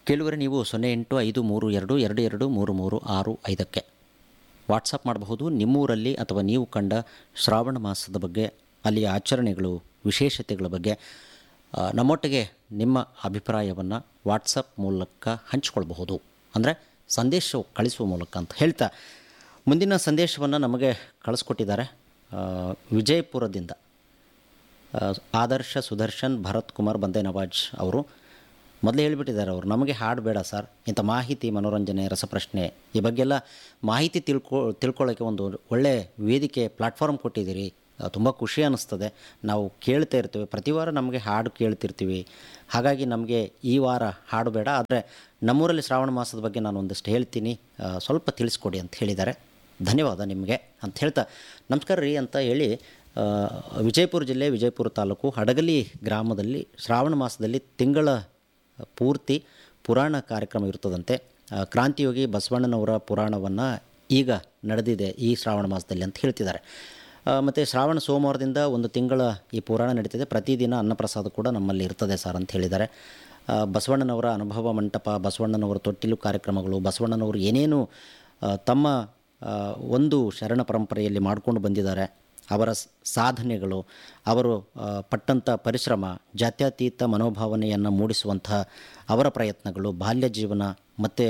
ಕೇಳುವರೆ ನೀವು ಸೊನ್ನೆ ಎಂಟು ಐದು ಮೂರು ಎರಡು ಎರಡು ಎರಡು ಮೂರು ಮೂರು ಆರು ಐದಕ್ಕೆ ವಾಟ್ಸಪ್ ಮಾಡಬಹುದು ನಿಮ್ಮೂರಲ್ಲಿ ಅಥವಾ ನೀವು ಕಂಡ ಶ್ರಾವಣ ಮಾಸದ ಬಗ್ಗೆ ಅಲ್ಲಿಯ ಆಚರಣೆಗಳು ವಿಶೇಷತೆಗಳ ಬಗ್ಗೆ ಆ, ನಮ್ಮೊಟ್ಟಿಗೆ ನಿಮ್ಮ ಅಭಿಪ್ರಾಯವನ್ನು ವಾಟ್ಸಪ್ ಮೂಲಕ ಹಂಚಿಕೊಳ್ಬಹುದು ಅಂದರೆ ಸಂದೇಶ ಕಳಿಸುವ ಮೂಲಕ ಅಂತ ಹೇಳ್ತಾ ಮುಂದಿನ ಸಂದೇಶವನ್ನು ನಮಗೆ ಕಳಿಸ್ಕೊಟ್ಟಿದ್ದಾರೆ ಆ, ವಿಜಯಪುರದಿಂದ ಆ, ಆದರ್ಶ ಸುದರ್ಶನ್ ಭರತ್ ಕುಮಾರ್ ಬಂದೆ ನವಾಜ್ ಅವರು ಮೊದಲೇ ಹೇಳಿಬಿಟ್ಟಿದ್ದಾರೆ ಅವರು ನಮಗೆ ಹಾಡು ಬೇಡ ಸರ್ ಇಂಥ ಮಾಹಿತಿ ಮನೋರಂಜನೆ ರಸಪ್ರಶ್ನೆ ಈ ಬಗ್ಗೆಲ್ಲ ಮಾಹಿತಿ ತಿಳ್ಕೊ ತಿಳ್ಕೊಳ್ಳೋಕ್ಕೆ ಒಂದು ಒಳ್ಳೆಯ ವೇದಿಕೆ ಪ್ಲ್ಯಾಟ್ಫಾರ್ಮ್ ಕೊಟ್ಟಿದ್ದೀರಿ ತುಂಬ ಖುಷಿ ಅನ್ನಿಸ್ತದೆ ನಾವು ಕೇಳ್ತಾ ಇರ್ತೀವಿ ಪ್ರತಿ ವಾರ ನಮಗೆ ಹಾಡು ಕೇಳ್ತಿರ್ತೀವಿ ಹಾಗಾಗಿ ನಮಗೆ ಈ ವಾರ ಹಾಡು ಬೇಡ ಆದರೆ ನಮ್ಮೂರಲ್ಲಿ ಶ್ರಾವಣ ಮಾಸದ ಬಗ್ಗೆ ನಾನು ಒಂದಷ್ಟು ಹೇಳ್ತೀನಿ ಆ, ಸ್ವಲ್ಪ ತಿಳಿಸ್ಕೊಡಿ ಅಂತ ಹೇಳಿದ್ದಾರೆ ಧನ್ಯವಾದ ನಿಮಗೆ ಅಂತ ಹೇಳ್ತಾ ನಮಸ್ಕಾರ ರೀ ಅಂತ ಹೇಳಿ ಆ, ವಿಜಯಪುರ ಜಿಲ್ಲೆ ವಿಜಯಪುರ ತಾಲೂಕು ಹಡಗಲಿ ಗ್ರಾಮದಲ್ಲಿ ಶ್ರಾವಣ ಮಾಸದಲ್ಲಿ ತಿಂಗಳ ಪೂರ್ತಿ ಪುರಾಣ ಕಾರ್ಯಕ್ರಮ ಇರ್ತದಂತೆ ಆ, ಕ್ರಾಂತಿಯೋಗಿ ಬಸವಣ್ಣನವರ ಪುರಾಣವನ್ನು ಈಗ ನಡೆದಿದೆ ಈ ಶ್ರಾವಣ ಮಾಸದಲ್ಲಿ ಅಂತ ಹೇಳ್ತಿದ್ದಾರೆ ಮತ್ತು ಶ್ರಾವಣ ಸೋಮವಾರದಿಂದ ಒಂದು ತಿಂಗಳ ಈ ಪುರಾಣ ನಡೀತಿದೆ ಪ್ರತಿದಿನ ಅನ್ನಪ್ರಸಾದ ಕೂಡ ನಮ್ಮಲ್ಲಿ ಇರ್ತದೆ ಸರ್ ಅಂತ ಹೇಳಿದ್ದಾರೆ ಆ, ಬಸವಣ್ಣನವರ ಅನುಭವ ಮಂಟಪ ಬಸವಣ್ಣನವರ ತೊಟ್ಟಿಲು ಕಾರ್ಯಕ್ರಮಗಳು ಬಸವಣ್ಣನವರು ಏನೇನು ಆ, ತಮ್ಮ ಆ, ಒಂದು ಶರಣ ಪರಂಪರೆಯಲ್ಲಿ ಮಾಡ್ಕೊಂಡು ಬಂದಿದ್ದಾರೆ ಅವರ ಸ್- ಸಾಧನೆಗಳು ಅವರು ಆ, ಪಟ್ಟಂಥ ಪರಿಶ್ರಮ ಜಾತ್ಯತೀತ ಮನೋಭಾವನೆಯನ್ನು ಮೂಡಿಸುವಂತಹ ಅವರ ಪ್ರಯತ್ನಗಳು ಬಾಲ್ಯ ಜೀವನ ಮತ್ತು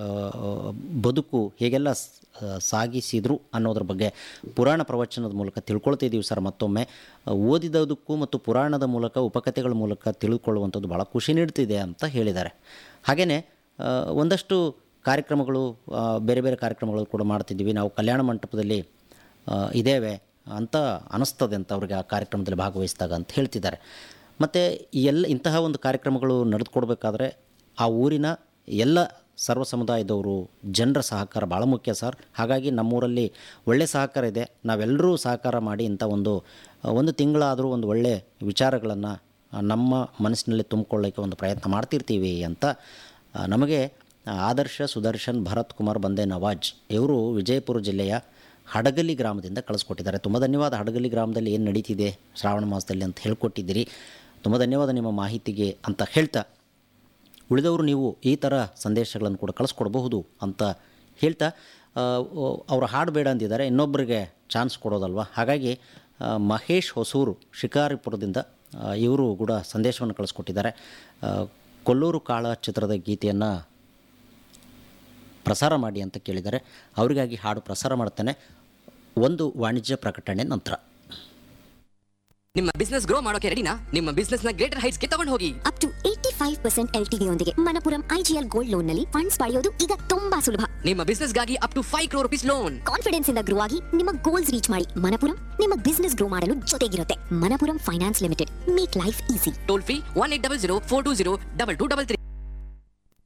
ಬದುಕು ಹೇಗೆಲ್ಲ ಸ್- ಆ, ಸಾಗಿಸಿದ್ರು ಅನ್ನೋದ್ರ ಬಗ್ಗೆ ಪುರಾಣ ಪ್ರವಚನದ ಮೂಲಕ ತಿಳ್ಕೊಳ್ತಿದ್ದೀವಿ ಸರ್ ಮತ್ತೊಮ್ಮೆ ಆ, ಓದಿದದಕ್ಕೂ ಮತ್ತು ಪುರಾಣದ ಮೂಲಕ ಉಪಕಥೆಗಳ ಮೂಲಕ ತಿಳ್ಕೊಳ್ಳುವಂಥದ್ದು ಭಾಳ ಖುಷಿ ನೀಡ್ತಿದೆ ಅಂತ ಹೇಳಿದ್ದಾರೆ ಹಾಗೆಯೇ ಒಂದಷ್ಟು ಕಾರ್ಯಕ್ರಮಗಳು ಆ, ಬೇರೆ ಬೇರೆ ಕಾರ್ಯಕ್ರಮಗಳು ಕೂಡ ಮಾಡ್ತಿದ್ದೀವಿ ನಾವು ಕಲ್ಯಾಣ ಮಂಟಪದಲ್ಲಿ ಆ, ಇದ್ದೇವೆ ಅಂತ ಅನಿಸ್ತದೆ ಅಂತ ಅವ್ರಿಗೆ ಆ ಕಾರ್ಯಕ್ರಮದಲ್ಲಿ ಭಾಗವಹಿಸಿದಾಗ ಅಂತ ಹೇಳ್ತಿದ್ದಾರೆ ಮತ್ತು ಈ ಎಲ್ಲ ಇಂತಹ ಒಂದು ಕಾರ್ಯಕ್ರಮಗಳು ನಡೆದುಕೊಡ್ಬೇಕಾದ್ರೆ ಆ ಊರಿನ ಎಲ್ಲ ಸರ್ವ ಸಮುದಾಯದವರು ಜನರ ಸಹಕಾರ ಭಾಳ ಮುಖ್ಯ ಸರ್ ಹಾಗಾಗಿ ನಮ್ಮೂರಲ್ಲಿ ಒಳ್ಳೆಯ ಸಹಕಾರ ಇದೆ ನಾವೆಲ್ಲರೂ ಸಹಕಾರ ಮಾಡಿ ಇಂಥ ಒಂದು ಒಂದು ತಿಂಗಳಾದರೂ ಒಂದು ಒಳ್ಳೆಯ ವಿಚಾರಗಳನ್ನು ನಮ್ಮ ಮನಸ್ಸಿನಲ್ಲಿ ತುಂಬಿಕೊಳ್ಳೋಕ್ಕೆ ಒಂದು ಪ್ರಯತ್ನ ಮಾಡ್ತಿರ್ತೀವಿ ಅಂತ ಆ, ನಮಗೆ ಆದರ್ಶ ಸುದರ್ಶನ್ ಭರತ್ ಕುಮಾರ್ ಬಂದೆ ನವಾಜ್ ಇವರು ವಿಜಯಪುರ ಜಿಲ್ಲೆಯ ಹಡಗಲಿ ಗ್ರಾಮದಿಂದ ಕಳಿಸ್ಕೊಟ್ಟಿದ್ದಾರೆ ತುಂಬ ಧನ್ಯವಾದ ಹಡಗಲಿ ಗ್ರಾಮದಲ್ಲಿ ಏನು ನಡೀತಿದೆ ಶ್ರಾವಣ ಮಾಸದಲ್ಲಿ ಅಂತ ಹೇಳ್ಕೊಟ್ಟಿದ್ದೀರಿ ತುಂಬ ಧನ್ಯವಾದ ನಿಮ್ಮ ಮಾಹಿತಿಗೆ ಅಂತ ಹೇಳ್ತಾ ಉಳಿದವರು ನೀವು ಈ ಥರ ಸಂದೇಶಗಳನ್ನು ಕೂಡ ಕಳಿಸ್ಕೊಡ್ಬಹುದು ಅಂತ ಹೇಳ್ತಾ ಆ, ಅವರು ಹಾಡು ಬೇಡ ಅಂದಿದ್ದಾರೆ ಇನ್ನೊಬ್ಬರಿಗೆ ಚಾನ್ಸ್ ಕೊಡೋದಲ್ವ ಹಾಗಾಗಿ ಆ, ಮಹೇಶ್ ಹೊಸೂರು ಶಿಕಾರಿಪುರದಿಂದ ಆ, ಇವರು ಕೂಡ ಸಂದೇಶವನ್ನು ಕಳಿಸ್ಕೊಟ್ಟಿದ್ದಾರೆ ಆ, ಕೊಲ್ಲೂರು ಕಾಳ ಚಿತ್ರದ ಗೀತೆಯನ್ನು ಪ್ರಸಾರ ಮಾಡಿ ಅಂತ ಕೇಳಿದ್ದಾರೆ ಅವರಿಗಾಗಿ ಹಾಡು ಪ್ರಸಾರ ಮಾಡ್ತೇನೆ ಒಂದು ವಾಣಿಜ್ಯ ಪ್ರಕಟಣೆ ನಂತರ ನಿಮ್ಮ ಬಿಸ್ನೆಸ್ ಗ್ರೋ ಮಾಡೋಕೆ ರೆಡಿನಾ ನಿಮ್ಮ ಬಿಸ್ನೆಸ್ ನ ಗ್ರೇಟರ್ ಹೈಟ್ಸ್ ಗೆ ತಗೊಂಡು ಹೋಗಿ up to eighty five percent L T ಯೊಂದಿಗೆ ಮನಪುರಂ ಐಜಿಎಲ್ ಗೋಲ್ಡ್ ಲೋನ್ ನಲ್ಲಿ ಫಂಡ್ಸ್ ಪಡೆಯೋದು ಈಗ ತುಂಬಾ ಸುಲಭ ನಿಮ್ಮ ಬಿಸ್ನೆಸ್ ಗಾಗಿ up to five crore rupees loan confidence ಇಂದ ಗ್ರೋ ಆಗಿ ನಿಮ್ಮ ಗೋಲ್ಸ್ ರೀಚ್ ಮಾಡಿ ಮನಪುರಂ ನಿಮ್ಮ ಬಿಸ್ನೆಸ್ ಗ್ರೋ ಮಾಡಲು ಜೊತೆಗಿರುತ್ತೆ Manappuram finance limited make life easy toll free one eight double zero four two zero double two double three